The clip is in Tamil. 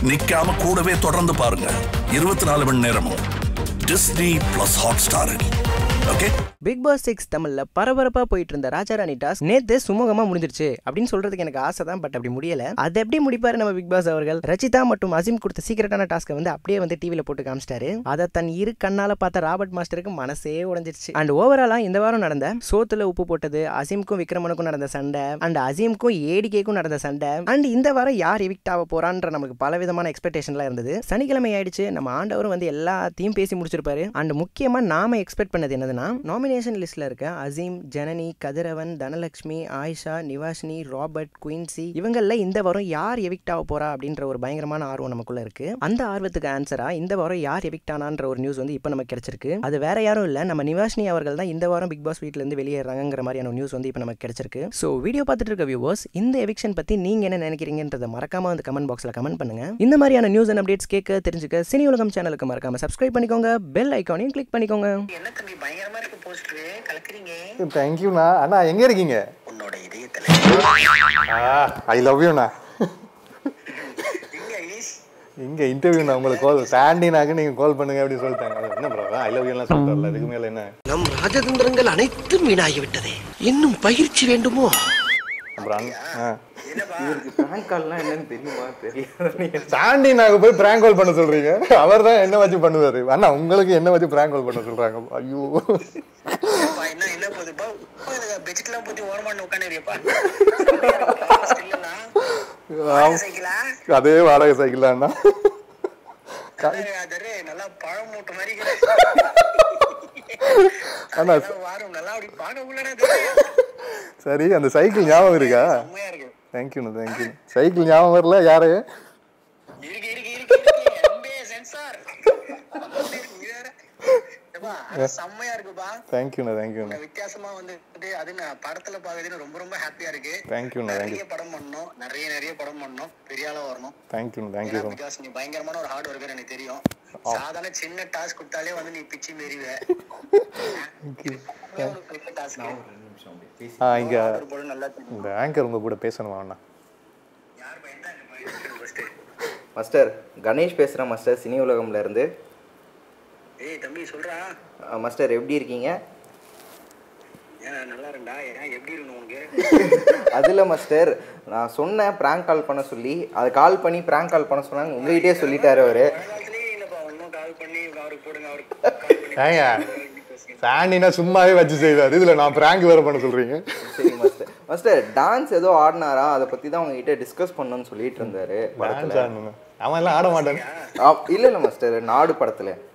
நிக்காம கூடவே தொடர்ந்து பாருங்க இருபத்தி நாலு மணி நேரமும் டிஸ்னி பிளஸ் ஹாட் ஸ்டாரில் ஓகே பிக் பாஸ் சிக்ஸ் தமிழ்ல பரபரப்பா போயிட்டு இருந்த ராஜாராணி டாஸ் நேத்து சுமூகமா முடிஞ்சிருச்சு அப்படின்னு சொல்றதுக்கு எனக்கு ஆசை தான் பட் அப்படி முடியல அது எப்படி முடிப்பாரு நம்ம பிக் பாஸ் அவர்கள் ரச்சிதா மற்றும் அசீம் கொடுத்த சீக்கிரட்டான டாஸ்க்கை வந்து அப்படியே வந்து டிவில போட்டு காமிச்சிட்டாரு அதை தன் இரு கண்ணால பார்த்த ராபர்ட் மாஸ்டருக்கு மனசே உடைஞ்சிருச்சு அண்ட் ஓவராலா இந்த வாரம் நடந்த சோத்துல உப்பு போட்டது அசீம்க்கும் விக்ரமனுக்கும் நடந்த சண்டை அண்ட் அசீம்க்கும் ஏடிகேக்கும் நடந்த சண்டை அண்ட் இந்த வாரம் யார் எவிக்ட் ஆக போறான்ற நமக்கு பல விதமான எக்ஸ்பெக்டேஷன்லாம் இருந்தது சனிக்கிழமை ஆயிடுச்சு நம்ம ஆண்டவரும் வந்து எல்லாத்தையும் பேசி முடிச்சிருப்பாரு அண்ட் முக்கியமா நாம எக்ஸ்பெக்ட் பண்ணது என்னதுன்னா நாமினேஷன் லிஸ்ட்ல இருக்க அசீம் ஜனனி கதிரவன் தனலட்சுமி ஆயிஷா நிவாஷினி ராபர்ட் குயின்சி இவங்கள இந்த வாரம் யார் எவிக்ட் ஆக போறா அப்படின்ற ஒரு பயங்கரமான ஆர்வம் நமக்குள்ள இருக்கு அந்த ஆர்வத்துக்கு ஆன்சரா இந்த வாரம் யார் எவிக்ட் ஆனான்ற ஒரு நியூஸ் வந்து இப்போ நமக்கு கிடைச்சிருக்கு அது வேற யாரும் இல்ல நம்ம நிவாஷினி அவர்கள் தான் இந்த வாரம் பிக் பாஸ் வீட்ல இருந்து வெளியேறாங்கிற மாதிரியான நியூஸ் வந்து இப்போ நமக்கு கிடைச்சிருக்கு ஸோ வீடியோ பார்த்துட்டு இருக்க வியூவர்ஸ் இந்த எவிக்ஷன் பத்தி நீங்க என்ன நினைக்கிறீங்கன்றத மறக்காம வந்து கமெண்ட் பாக்ஸ்ல கமெண்ட் பண்ணுங்க இந்த மாதிரியான நியூஸ் அண்ட் அப்டேட்ஸ் கேட்க தெரிஞ்சுக்க சினி உலகம் சேனலுக்கு மறக்காம சப்ஸ்கிரைப் பண்ணிக்கோங்க பெல் ஐக்கானையும் கிளிக் பண்ணிக்கோங்க என்ன தம்பி பயங்கரமா இருக்கு போஸ்டர் கலக்குறீங்க தேங்க்யூண்ணா அண்ணா எங்க இருக்கீங்க உன்னோட இதயத்துல ஐ லவ் யூண்ணா எங்க ஐஸ் இங்க இன்டர்வியூண்ணா உங்களுக்கு கால் சாண்டினாக்கு நீங்க கால் பண்ணுங்க அப்படின்னு சொல்லிட்டாங்க அது என்ன ப்ரோ ஐ லவ் யூலாம் சொல்லிட்டார்ல இதுக்கு மேல என்ன நம் ராஜதந்திரங்கள் அனைத்தும் வீணாகிவிட்டதே இன்னும் பயிற்சி வேண்டுமோ அப்புறம் அண்ணா- ஆ. பிராங்க் கால்லாம் என்னன்னு தெரியுமா தெரியாது சாண்டினாக்கு போய் பிராங்க் கால் பண்ண சொல்றீங்க அவர் தான் என்ன வச்சு பண்ணுவாரு அண்ணா உங்களுக்கு என்ன வச்சு பிராங்க் கால் பண்ண சொல்றாங்க ஐயோ அப்பா, என்ன என்ன போகுதுப்பா பெட்ஷீட் எல்லாம் போட்டு ஓரமான உட்காந்துருப்பா சைக்கிளா அதே வாடகை சைக்கிள் அண்ணா அதரு நல்லா பழம் மூட்டை மாதிரி அண்ணா. அதெல்லாம் வாரும் நல்லா அப்படி பார்க்க உள்ளடா சரி அந்த சைக்கிள் ஞாபகம் இருக்கா செம்மையா இருக்கு தேங்க்யூண்ணா தேங்க்யூ சைக்கிள் ஞாபகம் வரல யாரு இருக்கு இருக்கு இருக்கு இருக்கு எம்பே சென்சார் செம்மையா இருக்குப்பா தேங்க்யூண்ணா தேங்க்யூண்ணா வித்தியாசமா வந்து அது நான் படத்துல பாக்குறதுன்னு ரொம்ப ரொம்ப ஹாப்பியா இருக்கு தேங்க்யூண்ணா தேங்க்யூ நிறைய படம் பண்ணணும் நிறைய நிறைய படம் பண்ணணும் பெரிய ஆளா வரணும் தேங்க்யூண்ணா ஏன்னா தேங்க்யூ பிகாஸ் நீ பயங்கரமான ஒரு ஹார்ட் ஒர்க்கர் எனக்கு தெரியும் சாதாரண சின்ன டாஸ்க் கொடுத்தாலே வந்து நீ பிச்சு மெறிவ ஆ இங்க போல நல்லா தெரியும். இந்த ஆங்கர் உங்க கூட பேசணுமா அண்ணா யார் பையன் தான் இந்த பையன் first. மாஸ்டர் கணேஷ் பேசுகிறேன் மாஸ்டர் சினி உலகம்ல இருந்து ஏய் தம்பி சொல்றா அஹ், மாஸ்டர் எப்படி இருக்கீங்க ஏன் நல்லா இருந்தா ஏன் எப்படி இருக்கணும் உனக்கு அதில் மாஸ்டர் நான் சொன்னேன் ப்ராங்க் கால் பண்ண சொல்லி அது கால் பண்ணி ப்ராங்க் கால் பண்ண சொன்னாங்க உங்ககிட்டயே சொல்லிட்டாரு அவரு பழங்காலத்திலேயே இல்லப்பா இன்னும் கால் பண்ணி அவருக்கு போடுங்க அவருக்கு கால் பண்ணி ஏங்க சாண்டினா சும்மாவே வச்சு செய்வார் இதுல நான் பிராங்க் வேற பண்ண சொல்றீங்க சரி மாஸ்டர் மாஸ்டர் டான்ஸ் ஏதோ ஆடினாரா அதை பற்றி தான் உங்ககிட்ட டிஸ்கஸ் பண்ணணும்னு சொல்லிட்டு இருந்தாரு டான்ஸ் ஆடணுங்க அவன் எல்லாம் ஆட மாட்டான் இல்லை இல்லை மாஸ்டர் நாடு படத்தில்